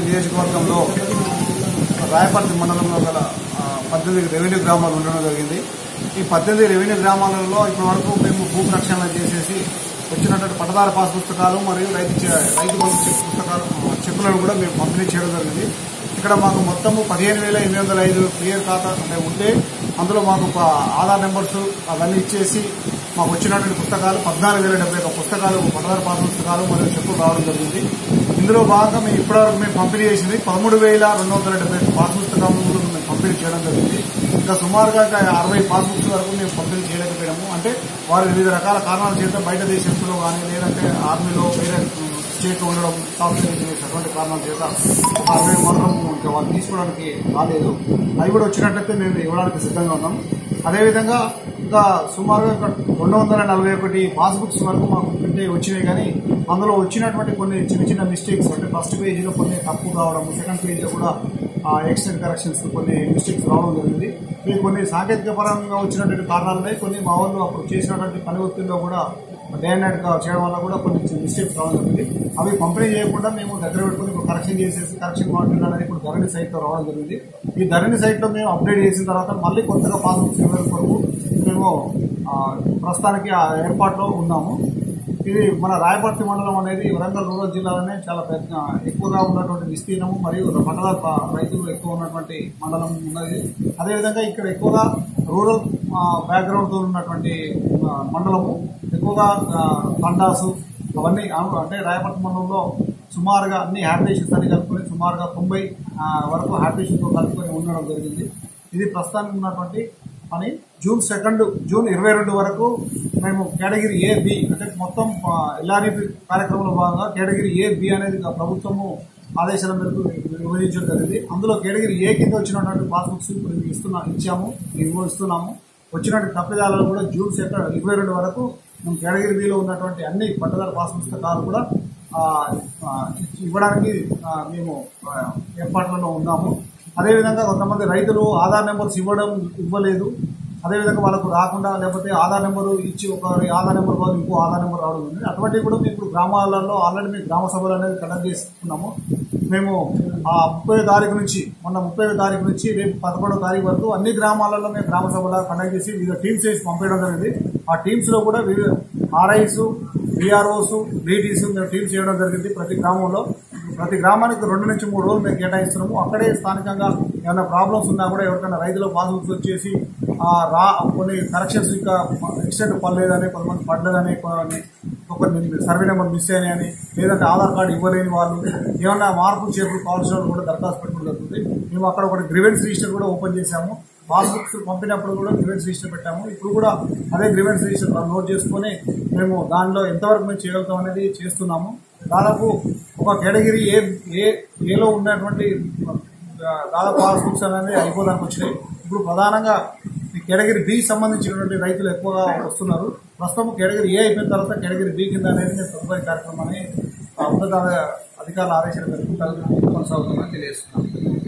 నియోజకవర్గంలో రాయపర్తి మండలంలో గల ఆ, పద్దెనిమిది రెవెన్యూ గ్రామాలు ఉండడం జరిగింది ఈ పద్దెనిమిది రెవెన్యూ గ్రామాలలో ఇప్పటి వరకు మేము భూ ప్రక్షాళన చేసేసి వచ్చినటువంటి పట్టదార పాస్ పుస్తకాలు మరియు రైతు చే- రైతు బంధు చెక్ పుస్తకాలు చెక్కులను కూడా మేము పంపిణీ చేయడం జరిగింది ఇక్కడ మాకు మొత్తము పదిహేను వేల ఎనిమిది వందల ఐదు క్లియర్ ఖాతా అంటే ఉంటే అందులో మాకు ఒక ఆధార్ నెంబర్స్ అవన్నీ ఇచ్చేసి మాకు వచ్చినటువంటి పుస్తకాలు పద్నాలుగు వేల డెబ్బై ఒక పుస్తకాలు పట్టదార పాస్ పుస్తకాలు మరియు చెక్కులు రావడం జరిగింది ఇందులో భాగంగా మేము ఇప్పటివరకు మేము పంపిణీ చేసింది పదమూడు వేల రెండు వందల డెబ్బై పాస్ పుస్తకాలను కూడా మేము పంపిణీ చేయడం జరిగింది ఇంకా సుమారుగా ఇంకా అరవై పాస్ బుక్స్ వరకు మేము పంపిణీ చేయలేకపోయాము అంటే వారు వివిధ రకాల కారణాల చేత బయట దేశంలో కానీ లేదంటే ఆర్మీలో వేరే స్టేట్ ఉండడం సాఫ్ట్వేర్ ఇంజనీర్స్ అటువంటి కారణాల చేత ఒక అరవై మాత్రం ఇంకా వాళ్ళు తీసుకోవడానికి రాలేదు అవి కూడా వచ్చినట్లయితే మేము ఇవ్వడానికి సిద్ధంగా ఉన్నాం అదేవిధంగా ఇంకా సుమారుగా ఇంకా రెండు వందల నలభై ఒకటి పాస్బుక్స్ వరకు మాకు ప్రింట్ వచ్చినాయి కానీ అందులో వచ్చినటువంటి కొన్ని చిన్న చిన్న మిస్టేక్స్ అంటే ఫస్ట్ పేజీలో కొన్ని తప్పు కావడం సెకండ్ పేజీలో కూడా ఎక్స్టెంట్ కరెక్షన్స్ కొన్ని మిస్టేక్స్ రావడం జరిగింది ఇవి కొన్ని సాంకేతిక పరంగా వచ్చినటువంటి కారణాలనే కొన్ని మా వాళ్ళు అప్పుడు చేసినటువంటి పని ఒత్తిడిలో కూడా డే అండ్ నైట్ చేయడం వల్ల కూడా కొన్ని మిస్టేక్స్ రావడం జరిగింది అవి పంపిణీ చేయకుండా మేము దగ్గర పెట్టుకుని ఇప్పుడు కరెక్షన్ చేసేసి కరెక్షన్ మాడ్యూల్ అనేది ఇప్పుడు ధరణి సైట్లో రావడం జరిగింది ఈ ధరణి సైట్లో మేము అప్డేట్ చేసిన తర్వాత మళ్ళీ కొత్తగా పాస్బుక్స్ ఇవ్వడం కొరకు మేము ఆ, ప్రస్తుతానికి ఆ ఏర్పాట్లో ఉన్నాము ఇది మన రాయపర్తి మండలం అనేది వరంగల్ రూరల్ జిల్లాలోనే చాలా పెద్ద ఎక్కువగా ఉన్నటువంటి విస్తీర్ణము మరియు మండల ప- రైతులు ఎక్కువ ఉన్నటువంటి మండలం ఉన్నది అదేవిధంగా ఇక్కడ ఎక్కువగా రూరల్ బ్యాక్గ్రౌండ్ తో ఉన్నటువంటి ఆ, మండలము ఎక్కువగా ఆ, తండాసు అవన్నీ ఆ- అంటే రాయపర్తి మండలంలో సుమారుగా అన్ని హ్యాబిటేషన్స్ అన్ని కలుపుకొని సుమారుగా తొంభై ఆ, వరకు హ్యాబిటేషన్తో కలుపుకొని ఉండడం జరిగింది ఇది ప్రస్తుతానికి ఉన్నటువంటి పని జూన్ సెకండ్ జూన్ ఇరవై రెండు వరకు మేము కేటగిరీ ఏ బి అంటే మొత్తం ఎల్ఆర్ఈపి కార్యక్రమంలో భాగంగా కేటగిరీ ఏ బి అనేది ఆ ప్రభుత్వము ఆదేశాల మేరకు విభజించడం జరిగింది అందులో కేటగిరీ ఏ కింద వచ్చినటువంటి పాస్బుక్స్ ఇప్పుడు మేము ఇస్తున్నా ఇచ్చాము మేము ఇస్తున్నాము వచ్చినటువంటి తప్పిదాలను కూడా జూన్ సెకండ్ ఇరవై రెండు వరకు మేము కేటగిరీ బిలో ఉన్నటువంటి అన్ని పట్టదార పాస్ పుస్తకాలు కూడా ఆ, ఆ, ఇవ్వడానికి ఆ, మేము ఆ, ఏర్పాట్లలో ఉన్నాము అదేవిధంగా కొంతమంది రైతులు ఆధార్ నెంబర్స్ ఇవ్వడం ఇవ్వలేదు అదేవిధంగా వాళ్ళకు రాకుండా లేకపోతే ఆధార్ నెంబర్ ఇచ్చి ఒక ఆధార్ నెంబర్ కాదు ఇంకో ఆధార్ నెంబర్ రావడం ఉంది అటువంటివి కూడా మేము ఇప్పుడు గ్రామాలలో ఆల్రెడీ మేము గ్రామ సభలు అనేది కండక్ట్ చేసుకున్నాము మేము ఆ ముప్పై తారీఖు నుంచి మొన్న ముప్పై తారీఖు నుంచి రేపు పదకొండో తారీఖు వరకు అన్ని గ్రామాలలో మేము గ్రామ సభలు కండక్ట్ చేసి వివిధ టీమ్స్ వేసి పంపించడం జరిగింది ఆ టీమ్స్ లో కూడా వివిధ ఆర్ఐస్ బీఆర్ఓస్ బీటీస్ మేము టీమ్స్ చేయడం జరిగింది ప్రతి గ్రామంలో ప్రతి గ్రామానికి రెండు నుంచి మూడు రోజులు మేము కేటాయిస్తున్నాము అక్కడే స్థానికంగా ఏమైనా ప్రాబ్లమ్స్ ఉన్నా కూడా ఎవరికైనా రైతుల పాస్బుక్స్ వచ్చేసి ఆ, రా కొన్ని కరెక్షన్స్ ఇంకా ఎక్స్టెంట్ పడలేదని కొంతమంది పడలేదని కొన్ని కొన్ని సర్వే నెంబర్ మిస్ అయినాయని లేదంటే ఆధార్ కార్డు ఇవ్వలేని వాళ్ళు ఏమైనా మార్పులు చేర్పులు కావాల్సిన వాళ్ళు కూడా దరఖాస్తు పెట్టుకోవడం జరుగుతుంది మేము అక్కడ ఒకటి గ్రివెన్స్ రిజిస్టర్ కూడా ఓపెన్ చేశాము పాస్బుక్స్ పంపినప్పుడు కూడా గ్రివెన్స్ రిజిస్టర్ పెట్టాము ఇప్పుడు కూడా అదే గ్రివెన్స్ రిజిస్టర్ నోట్ చేసుకొని మేము దానిలో ఎంతవరకు మేము చేయగలుగుతాం అనేది చేస్తున్నాము దాదాపు ఒక కేటగిరీ ఏ ఏ ఏలో ఉన్నటువంటి ఆ, దాదాపు పాస్బుక్స్ అనేది అయిపోదానికి వచ్చినాయి ఇప్పుడు ప్రధానంగా ఈ కేటగిరీ బి సంబంధించినటువంటి రైతులు ఎక్కువగా వస్తున్నారు ప్రస్తుతం కేటగిరీ ఏ అయిపోయిన తర్వాత కేటగిరీ బి కింద అనేది మేము తదుపరి కార్యక్రమాన్ని ఆ, ఉన్నత అధికారుల ఆదేశాల మేరకు కొనసాగుతుందని తెలియజేస్తున్నాం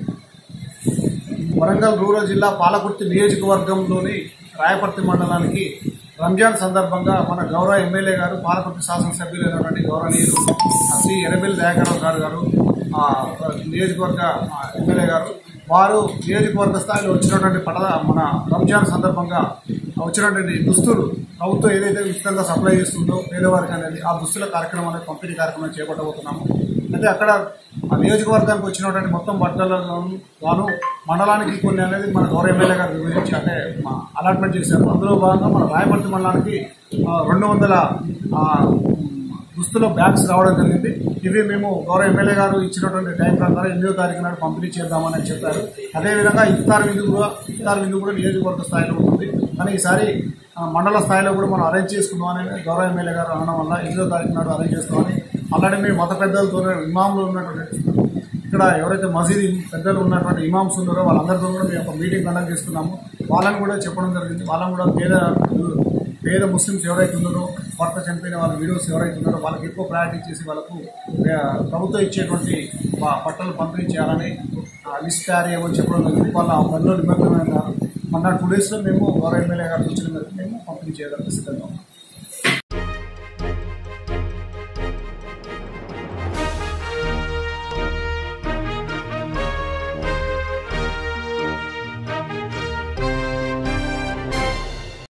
వరంగల్ రూరల్ జిల్లా పాలకుర్తి నియోజకవర్గంలోని రాయపర్తి మండలానికి రంజాన్ సందర్భంగా మన గౌరవ ఎమ్మెల్యే గారు పాలకుర్తి శాసనసభ్యులైనటువంటి గౌరవనీయులు శ్రీ ఎర్రబెల్లి దయాకరావు గారు గారు ఆ, నియోజకవర్గ ఆ, ఎమ్మెల్యే గారు వారు నియోజకవర్గ స్థాయిలో వచ్చినటువంటి పడద మన రంజాన్ సందర్భంగా వచ్చినటువంటి దుస్తులు ప్రభుత్వం ఏదైతే ఉచితంగా సప్లై చేస్తుందో పేదవారికి అనేది ఆ దుస్తుల కార్యక్రమం అనేది పంపిణీ కార్యక్రమం చేపట్టబోతున్నాము అయితే అక్కడ ఆ నియోజకవర్గానికి వచ్చినటువంటి మొత్తం బట్టలను గాను మండలానికి కొన్ని అనేది మన గౌరవ ఎమ్మెల్యే గారు వివరించి అంటే మా అలాట్మెంట్ చేశారు అందులో భాగంగా మన రాయపర్తి మండలానికి రెండు వందల దుస్తుల బ్యాగ్స్ రావడం జరిగింది ఇవి మేము గౌరవ ఎమ్మెల్యే గారు ఇచ్చినటువంటి టైం ప్రకారం ఎనిమిదో తారీఖు నాడు పంపిణీ చేద్దామని చెప్పారు అదేవిధంగా ఇఫ్తార్ విందు కూడా ఇఫ్తార్ విందు కూడా నియోజకవర్గ స్థాయిలో ఉంటుంది కానీ ఈసారి ఆ, మండల స్థాయిలో కూడా మనం అరేంజ్ చేసుకుందామని గౌరవ ఎమ్మెల్యే గారు అనడం వల్ల ఎనిమిదో తారీఖు నాడు అరేంజ్ చేస్తామని ఆల్రెడీ మేము మత పెద్దలతో ఇమాంలు ఉన్నటువంటి ఇక్కడ ఎవరైతే మసీద్ పెద్దలు ఉన్నటువంటి ఇమామ్స్ ఉన్నారో వాళ్ళందరితో కూడా మేము ఒక మీటింగ్ కండక్ట్ చేస్తున్నాము వాళ్ళని కూడా చెప్పడం జరిగింది వాళ్ళని కూడా పేద పేద ముస్లిమ్స్ ఎవరైతే ఉన్నారో భర్త చనిపోయిన వాళ్ళ వీడియోస్ ఎవరైతే ఉన్నారో వాళ్ళకి ఎక్కువ ప్రయారిటీ ఇచ్చేసి వాళ్ళకు ఆ, ప్రభుత్వం ఇచ్చేటువంటి బ- బట్టలు పంపిణీ చేయాలని లిస్ట్ తయారు చేయమని చెప్పడం జరిగింది వాళ్ళ పనిలో నిమగ్నమైనారు మొన్న టూ డేస్లో మేము గౌరవ ఎమ్మెల్యే గారు సూచన మేరకు మేము పంపిణీ చేయడానికి సిద్ధంగా ఉన్నాం